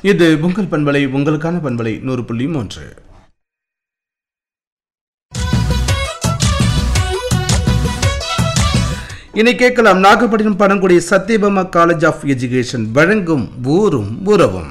இது உங்கள் பண்பலை உங்களுக்கான பண்பலை நூறு புள்ளி மூன்று இனி கேட்கலாம் Nagapattinam Panangudi Sathyabama college of education வழங்கும் ஊரும் உறவும்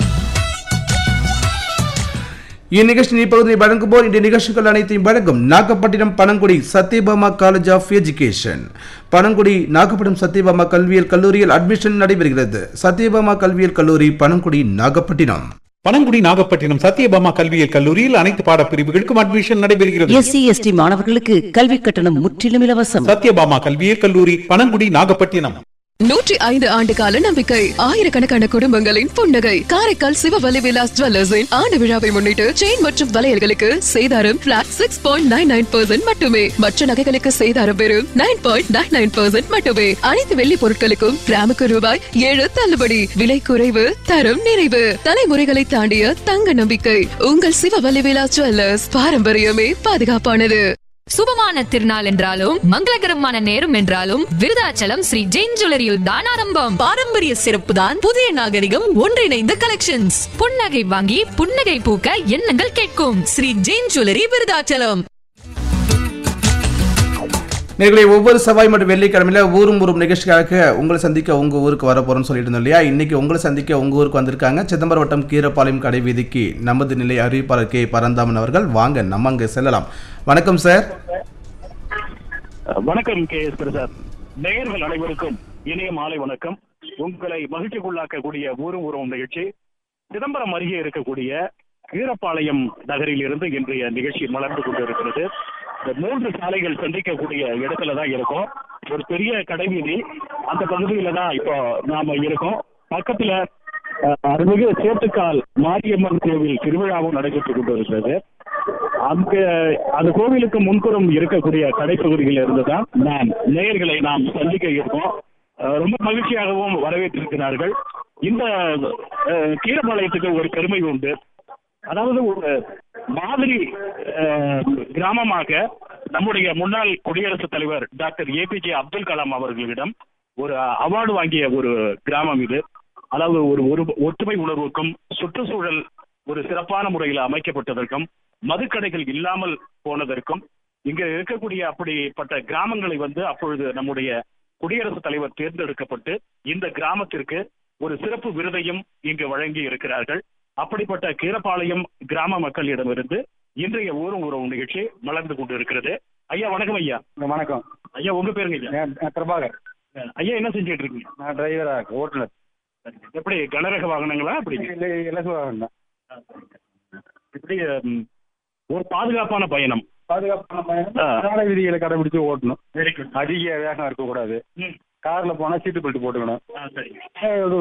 இந்நிகழ்ச்சியின் இப்பகுதியை வழங்குவோர் இந்த நிகழ்ச்சிகள் அனைத்தையும் வழங்கும் Nagapattinam Panangudi Sathyabama college of education Panangudi Nagapattinam Sathyabama கல்வியியல் கல்லூரியில் அட்மிஷன் நடைபெறுகிறது சத்யபாமா கல்வியியல் கல்லூரி பனங்குடி நாகப்பட்டினம் பனங்குடி நாகப்பட்டினம் சத்யபாமா கல்வியியல் கல்லூரியில் அனைத்து பாடப்பிரிவுகளுக்கும் அட்மிஷன் நடைபெறுகிறது எஸ்சி எஸ்டி மாணவர்களுக்கு கல்வி கட்டணம் முற்றிலும் இலவசம் சத்யபாமா கல்வியியல் கல்லூரி பனங்குடி நாகப்பட்டினம் நூற்றி ஐந்து ஆண்டு கால நம்பிக்கை ஆயிரக்கணக்கான குடும்பங்களின் புன்னகை காரைக்கால் சிவவலி விலாஸ் ஜுவல்லர்ஸின் ஆண்டு விழாவை முன்னிட்டு செயின் மற்றும் வளையல்களுக்கு சேதாரம் flat six point nine nine percent மட்டுமே மற்ற நகைகளுக்கு சேதாரம் வெறும் nine point nine nine percent மட்டுமே அனைத்து வெள்ளி பொருட்களுக்கும் கிராமுக்கு ரூபாய் ஏழு தள்ளுபடி விலை குறைவு தரம் நிறைவு தலைமுறைகளை தாண்டிய தங்க நம்பிக்கை உங்கள் சிவவலி விலாஸ் ஜுவல்லர்ஸ் பாரம்பரியமே பாதுகாப்பானது சுபமான திருநாள் என்றாலும் மங்களகரமான நேரம் என்றாலும் விருதாச்சலம் ஸ்ரீ ஜெயின் ஜுவல்லரியில் தான் ஆரம்பம் பாரம்பரிய சிறப்பு தான் புதிய நாகரிகம் ஒன்றிணைந்த கலெக்ஷன்ஸ் புன்னகை வாங்கி புன்னகை பூக்க எண்ணங்கள் கேட்கும் ஸ்ரீ ஜெயின் ஜுவல்லரி விருதாச்சலம் நேர்களை ஒவ்வொரு செவ்வாய் மற்றும் வெள்ளிக்கிழமையில ஊரும் ஊரும் நிகழ்ச்சிக்காக உங்களை சந்திக்க உங்க ஊருக்கு வர போறோம்னு சொல்லிட்டு இருந்தோம் இல்லையா இன்னைக்கு உங்களை சந்திக்க உங்க ஊருக்கு வந்திருக்காங்க சிதம்பரம் வட்டம் கீரப்பாளையம் கடை வீதிக்கு நமது நிலை அறிவிப்பாளர் கே பரந்தாமன் அவர்கள் வாங்க நம்ம அங்க செல்லலாம் வணக்கம் சார் வணக்கம் கே எஸ் பிரசாத் நேயர்கள் அனைவருக்கும் இனிய மாலை வணக்கம் உங்களை மகிழ்ச்சிக்குள்ளாக்கக்கூடிய ஊரும் உறவும் நிகழ்ச்சி சிதம்பரம் அருகே இருக்கக்கூடிய வீரப்பாளையம் நகரில் இருந்து இன்றைய நிகழ்ச்சி மலர்ந்து கொண்டிருக்கிறது இந்த மூன்று சாலைகள் சந்திக்கக்கூடிய இடத்துல தான் இருக்கோம் ஒரு பெரிய கடைவீதி அந்த பகுதியில தான் இப்போ நாம இருக்கோம் பக்கத்துல அஹ், அருள்மிகு சேத்துக்கால் மாரியம்மன் கோவில் திருவிழாவும் நடைபெற்றுக் கொண்டிருக்கிறது அங்க அந்த கோவிலுக்கு முன்புறம் இருக்கக்கூடிய கடைப்பகுதியில் இருந்து தான் நாம் நேயர்களை நாம் சந்திக்க இருக்கோம் அஹ் ரொம்ப மகிழ்ச்சியாகவும் வரவேற்றிருக்கிறார்கள் இந்த அஹ், கீரப்பாளையத்துக்கு ஒரு பெருமை உண்டு அதாவது ஒரு மாதிரி அஹ், கிராமமாக நம்முடைய முன்னாள் குடியரசுத் தலைவர் டாக்டர் ஏபிஜே அப்துல் கலாம் அவர்களிடம் ஒரு அவார்டு வாங்கிய ஒரு கிராமம் இது அதாவது ஒரு ஒரு ஒற்றுமை உணர்வுக்கும் சுற்றுச்சூழல் ஒரு சிறப்பான முறையில் அமைக்கப்பட்டதற்கும் மதுக்கடைகள் இல்லாமல் போனதற்கும் இங்க இருக்கக்கூடிய அப்படிப்பட்ட கிராமங்களை வந்து அப்பொழுது நம்முடைய குடியரசுத் தலைவர் தேர்ந்தெடுக்கப்பட்டு இந்த கிராமத்திற்கு ஒரு சிறப்பு விருதையும் இங்கு வழங்கி இருக்கிறார்கள் அப்படிப்பட்ட கீரப்பாளையம் கிராம மக்களிடமிருந்து இன்றைய ஊரும் உறவு நிகழ்ச்சி மலர்ந்து கொண்டு இருக்கிறது ஐயா வணக்கம் ஐயா வணக்கம் ஐயா உங்க பேருங்க ஐயா நான் நான் பிரபாகர் ஐயா என்ன செஞ்சுட்டு இருக்கீங்க நான் டிரைவரா இருக்கேன் ஓட்டுநர் எப்படி கனரக வாகனங்களா அப்படி இல்லை இலசுவாகன் தான் இப்படி ம், ஒரு பாதுகாப்பான பயணம் பாதுகாப்பான பயணம் ஆ. சாலை விதிகளை கடைபிடிச்சு ஓட்டணும் வெரி குட் அதிக வேகம் இருக்கக்கூடாது ம் கார்ல போனா சீட்டு பெல்ட் போட்டுக்கணும் ஆ சரிங்க அஹ்